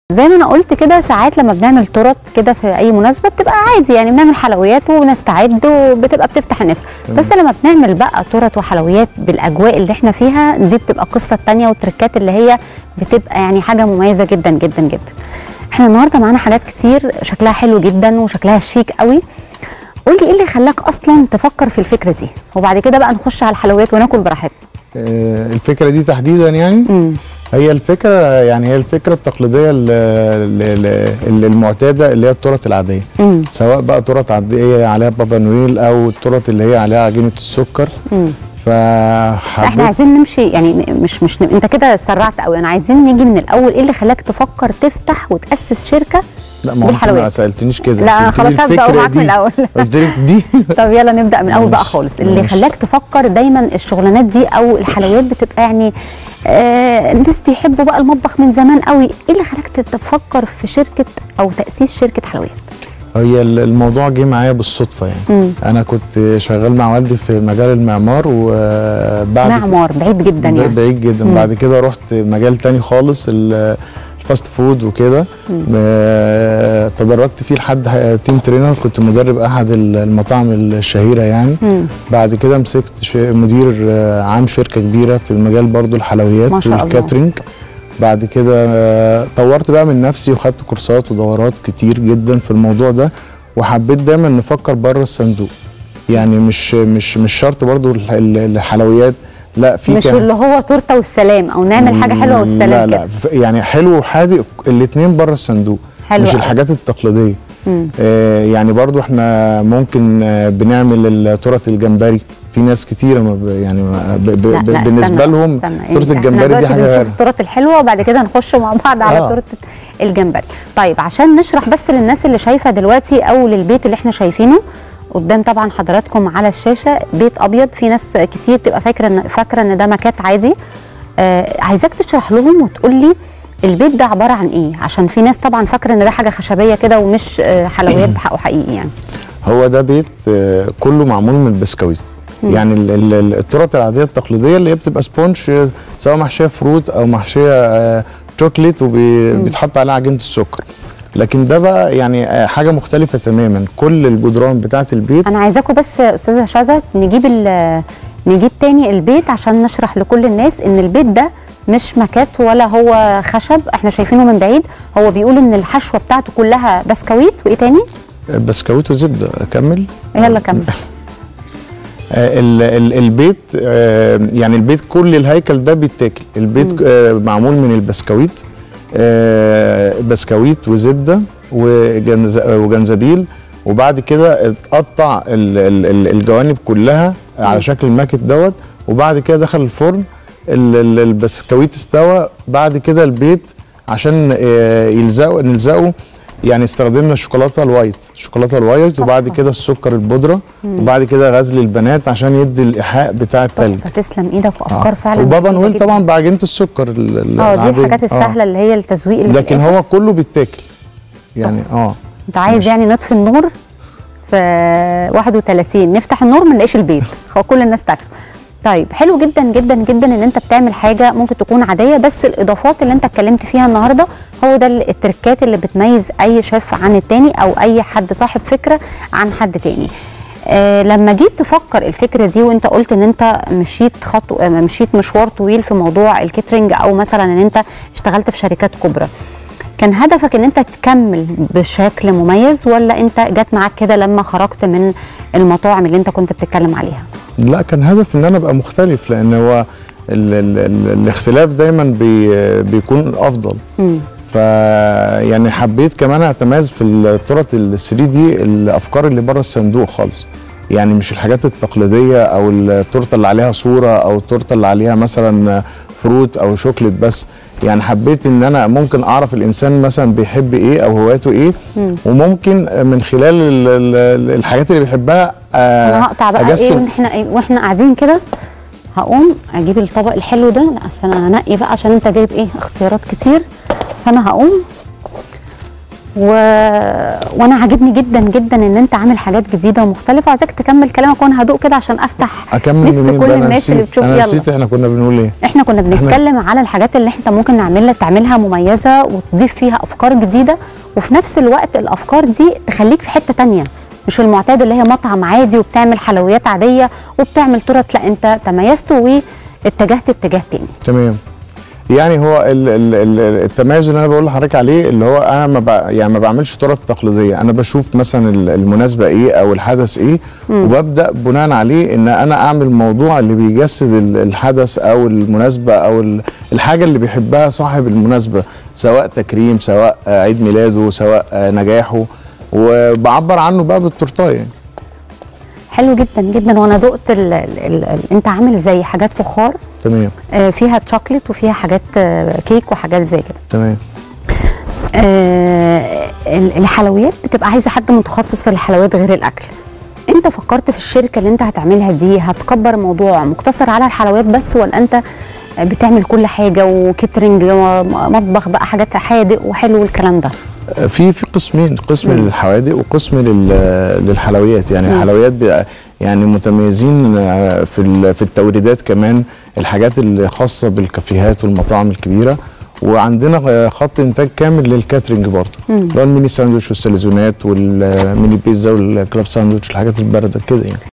زي ما انا قلت كده ساعات لما بنعمل تورت كده في اي مناسبه بتبقى عادي يعني بنعمل حلويات ونستعد وبتبقى بتفتح النفس تمام. بس لما بنعمل بقى تورت وحلويات بالاجواء اللي احنا فيها دي بتبقى قصه تانية والتركات اللي هي بتبقى يعني حاجه مميزه جدا جدا جدا احنا النهارده معانا حاجات كتير شكلها حلو جدا وشكلها شيك قوي قول لي ايه اللي خلاك اصلا تفكر في الفكره دي وبعد كده بقى نخش على الحلويات وناكل براحتنا آه، الفكره دي تحديدا يعني امم هي الفكره يعني هي الفكره التقليديه ال- ال- ال- المعتاده اللي هي التورت العاديه امم سواء بقى تورت عاديه عليها بابا نويل او التورت اللي هي عليها عجينه السكر امم احنا فحبيت عايزين نمشي يعني مش مش انت كده سرعت قوي انا عايزين نيجي من الاول ايه اللي خلاك تفكر تفتح وتاسس شركه لا ما هو انت ما بالحلويات. سالتنيش كده لا انا أنت قلت خلاص لي هبدا الفكرة معاك من دي. الاول قلت لك دي طب يلا نبدا من الاول بقى ماشي، خالص اللي ماشي. خلاك تفكر دايما الشغلانات دي او الحلويات بتبقى يعني آه الناس بيحبوا بقى المطبخ من زمان قوي ايه اللي خلاك تفكر في شركه او تاسيس شركه حلويات هي ال- الموضوع جه معايا بالصدفه يعني مم. انا كنت شغال مع والدي في مجال المعمار وبعد معمار بعيد جدا يعني بعيد جدا مم. بعد كده رحت مجال تاني خالص ال- الفاست فود وكده آه، تدرجت فيه لحد ح- تيم ترينر كنت مدرب احد ال- المطاعم الشهيره يعني مم. بعد كده مسكت ش- مدير آه، عام شركه كبيره في المجال برضو الحلويات ما شاء الله. والكاترينج بعد كده آه، طورت بقى من نفسي وخدت كورسات ودورات كتير جدا في الموضوع ده وحبيت دايما نفكر بره الصندوق يعني مش مش مش شرط برضو الح- ال- الحلويات لا في مش كان- اللي هو تورته والسلام او نعمل حاجه حلوه والسلام لا لا كده ف- يعني حلو وحادق الاثنين بره الصندوق حلو مش أوي. الحاجات التقليديه مم. آه يعني برضو احنا ممكن آه بنعمل التورت الجمبري في ناس كتيره ما ب- يعني ما ب ب لا ب لا بالنسبه استنى لهم استنى. تورت إحنا الجمبري دي دلوقتي حاجه بنشوف غير التورت الحلوه وبعد كده نخش مع بعض على آه. تورته الجمبري طيب عشان نشرح بس للناس اللي شايفه دلوقتي او للبيت اللي احنا شايفينه قدام طبعا حضراتكم على الشاشه بيت ابيض في ناس كتير تبقى فاكره ان فاكره ان ده مكات عادي آه عايزاك تشرح لهم وتقول لي البيت ده عباره عن ايه عشان في ناس طبعا فاكره ان ده حاجه خشبيه كده ومش آه حلويات بحقه حقيقي يعني هو ده بيت آه، كله معمول من البسكويت يعني ال- ال- ال- التورت العاديه التقليديه اللي هي بتبقى سبونج آه، سواء محشيه فروت او محشيه آه، شوكليت وبيتحط عليها عجينه السكر لكن ده بقى يعني آه، حاجه مختلفه تماما كل الجدران بتاعه البيت انا عايزاكم بس يا استاذه شذا نجيب ال- نجيب تاني البيت عشان نشرح لكل الناس ان البيت ده مش مكات ولا هو خشب احنا شايفينه من بعيد هو بيقول ان الحشوه بتاعته كلها بسكويت وايه تاني بسكويت وزبده اكمل يلا كمل آه، ال- ال- البيت آه، يعني البيت كل الهيكل ده بيتاكل البيت آه، معمول من البسكويت آه، بسكويت وزبده وجنز- وجنزبيل وبعد كده اتقطع ال- ال- ال- الجوانب كلها على شكل الماكت دوت وبعد كده دخل الفرن ال- ال- البسكويت استوى بعد كده البيت عشان آه، يلزقوا نلزقه يعني استخدمنا الشوكولاته الوايت الشوكولاته الوايت وبعد تحفة. كده السكر البودره وبعد كده غزل البنات عشان يدي الايحاء بتاع التلج فتسلم ايدك وافكار آه. فعلا وبابا جميلة نويل جداً. طبعا بعجينه السكر ال- ال- اه دي العادية. الحاجات السهله اللي هي التزويق اللي في لكن الآخر. هو كله بيتاكل يعني اه انت عايز يعني نطفي النور في 31 نفتح النور ما نلاقيش البيت هو كل الناس تاكل طيب حلو جدا جدا جدا ان انت بتعمل حاجه ممكن تكون عاديه بس الاضافات اللي انت اتكلمت فيها النهارده هو ده ال- التركات اللي بتميز اي شيف عن التاني او اي حد صاحب فكره عن حد تاني آه لما جيت تفكر الفكره دي وانت قلت ان انت مشيت خطو آه، مشيت مشوار طويل في موضوع الكيترينج او مثلا ان انت اشتغلت في شركات كبرى كان هدفك ان انت تكمل بشكل مميز ولا انت جت معاك كده لما خرجت من المطاعم اللي انت كنت بتتكلم عليها لا كان هدف ان انا ابقى مختلف لان هو ال ال ال الاختلاف دايما بي بيكون الافضل مم. ف يعني حبيت كمان اتميز في التورت ال 3 دي الافكار اللي بره الصندوق خالص يعني مش الحاجات التقليديه او التورته اللي عليها صوره او التورته اللي عليها مثلا فروت او شوكليت بس يعني حبيت ان انا ممكن اعرف الانسان مثلا بيحب ايه او هوايته ايه وممكن من خلال ال- ال- الحاجات اللي بيحبها آه، انا هقطع بقى ايه واحنا واحنا قاعدين كده هقوم اجيب الطبق الحلو ده لا اصل انا هنقي بقى عشان انت جايب ايه اختيارات كتير فانا هقوم و... وانا عاجبني جدا جدا ان انت عامل حاجات جديده ومختلفه وعايزاك تكمل كلامك وانا هدوق كده عشان افتح اكمل نفس منين كل بقى؟ انا الناس اللي نسيت بتشوف انا يلا نسيت احنا كنا بنقول ايه احنا كنا بنتكلم على الحاجات اللي انت ممكن نعملها تعملها مميزه وتضيف فيها افكار جديده وفي نفس الوقت الافكار دي تخليك في حته تانية مش المعتاد اللي هي مطعم عادي وبتعمل حلويات عاديه وبتعمل تورت لا انت تميزت واتجهت اتجاه تاني تمام يعني هو ال ال ال التميز اللي انا بقول لحضرتك عليه اللي هو انا ما بع- يعني ما بعملش تورت تقليديه انا بشوف مثلا ال- المناسبه ايه او الحدث ايه وببدا بناء عليه ان انا اعمل موضوع اللي بيجسد ال- الحدث او المناسبه او ال- الحاجه اللي بيحبها صاحب المناسبه سواء تكريم سواء آه، عيد ميلاده سواء آه، نجاحه وبعبر عنه بقى بالتورتايه يعني. حلو جدا جدا وانا دقت ال ال ال ال انت عامل زي حاجات فخار تمام آه، فيها تشوكلت وفيها حاجات آه، كيك وحاجات زي كده تمام آه، ال- الحلويات بتبقى عايزه حد متخصص في الحلويات غير الاكل انت فكرت في الشركه اللي انت هتعملها دي هتكبر الموضوع مقتصر على الحلويات بس ولا انت بتعمل كل حاجه وكيترنج مطبخ بقى حاجات حادق وحلو والكلام ده في في قسمين قسم مم. للحوادق وقسم لل- للحلويات يعني مم. الحلويات بيبقى يعني متميزين آه، في ال- في التوريدات كمان الحاجات اللي خاصه بالكافيهات والمطاعم الكبيره وعندنا آه، خط انتاج كامل للكاترينج برضه مم. اللي هو الميني ساندوتش والسليزونات والميني بيتزا والكلاب ساندوتش الحاجات البارده كده يعني